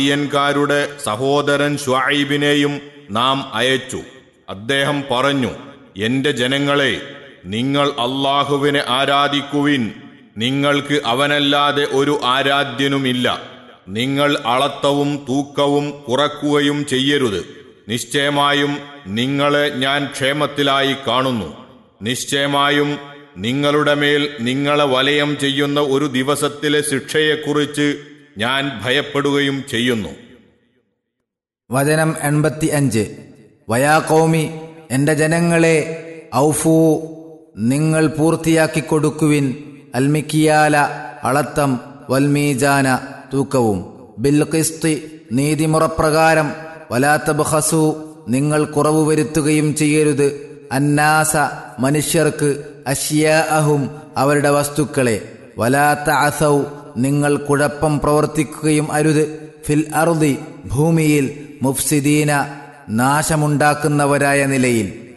യൻകാരുടെ സഹോദരൻ ഷുഐബിനെയും നാം അയച്ചു അദ്ദേഹം പറഞ്ഞു എന്റെ ജനങ്ങളെ നിങ്ങൾ അള്ളാഹുവിനെ ആരാധിക്കുവിൻ നിങ്ങൾക്ക് അവനല്ലാതെ ഒരു ആരാധ്യനുമില്ല നിങ്ങൾ അളത്തവും തൂക്കവും കുറക്കുകയും ചെയ്യരുത് നിശ്ചയമായും നിങ്ങളെ ഞാൻ ക്ഷേമത്തിലായി കാണുന്നു നിശ്ചയമായും നിങ്ങളുടെ മേൽ നിങ്ങളെ വലയം ചെയ്യുന്ന ഒരു ദിവസത്തിലെ ശിക്ഷയെക്കുറിച്ച് ഞാൻ ഭയപ്പെടുകയും ചെയ്യുന്നു വചനം എൺപത്തി അഞ്ച് വയാ കൗമി എൻ്റെ ജനങ്ങളെ ഔഫൂ നിങ്ങൾ പൂർത്തിയാക്കി കൊടുക്കുവിൻ അൽമിക്കിയാല അളത്തം വൽമീജാന തൂക്കവും ബിൽ കിസ്തി നീതിമുറപ്രകാരം വലാത്തബഹസു നിങ്ങൾ കുറവ് വരുത്തുകയും ചെയ്യരുത് അന്നാസ മനുഷ്യർക്ക് അഷ്യാഅഹും അവരുടെ വസ്തുക്കളെ വലാത്ത അസൗ നിങ്ങൾ കുഴപ്പം പ്രവർത്തിക്കുകയും അരുത് ഫിൽ അർദി ഭൂമിയിൽ മുഫ്സിദീന നാശമുണ്ടാക്കുന്നവരായ നിലയിൽ